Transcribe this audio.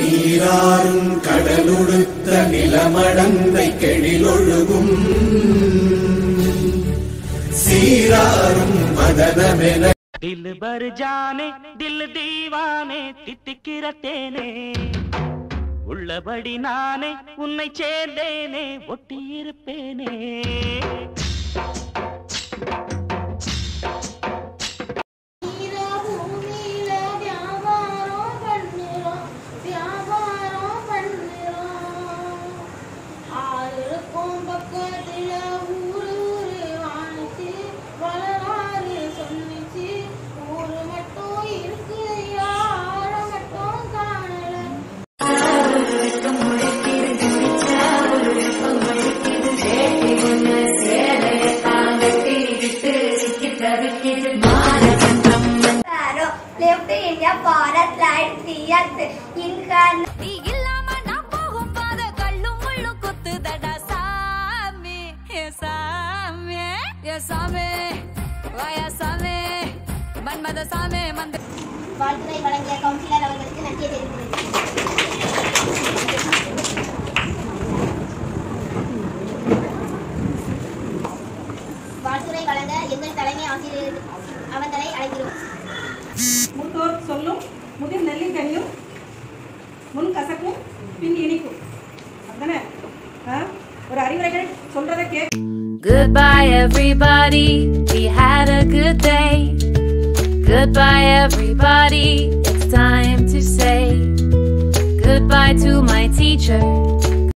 நீராறும் கடலுடுத்த நிலமடந்தை கெழிலொழுகும் சீராறும் மதனமென दिल भर जाने दिल दीवाने தித்திக்கிற தேனே உள்ளபடி நானே உன்னை சேர்ந்தேனே ஒட்டியிருப்பேனே நீரா பூமியில வியாபாரம் பண்ணுறோம் வியாபாரம் பண்ணுறோம் ஆறுக்கும் பக்கத்துல ஊரு ஊரு வாணிச்சு வளராறு சொன்னிச்சு ஊரு மட்டும் இருக்கு யார மட்டும் காணல லெஃப்ட் இந்தியா பாரத் ரைட் சியத் இன்கன் நீ இல்லாம நான் போகும் பாத கள்ளும் முள்ளும் குத்துதடா சாமி ஏ சாமி ஏ சாமி வாயா சாமி மன்மத சாமி மந்த வாழ்த்துறை வழங்கிய கவுன்சிலர் அவர்களுக்கு நன்றியை தெரிவிக்கிறேன் வாழ்த்துறை வழங்க எங்கள் தலைமை ஆசிரியர் அவர்களை அழைக்கிறோம் மூத்தோர் சொல்லும் முதிர் நெல்லிக்கனியும் முன் கசக்கும் பின் இனிக்கும் அப்படிதானே ஆ? ஒரு அறிவுரைகள் சொல்றதை கே Goodbye everybody we had a good day Goodbye everybody it's time to say Goodbye to my teacher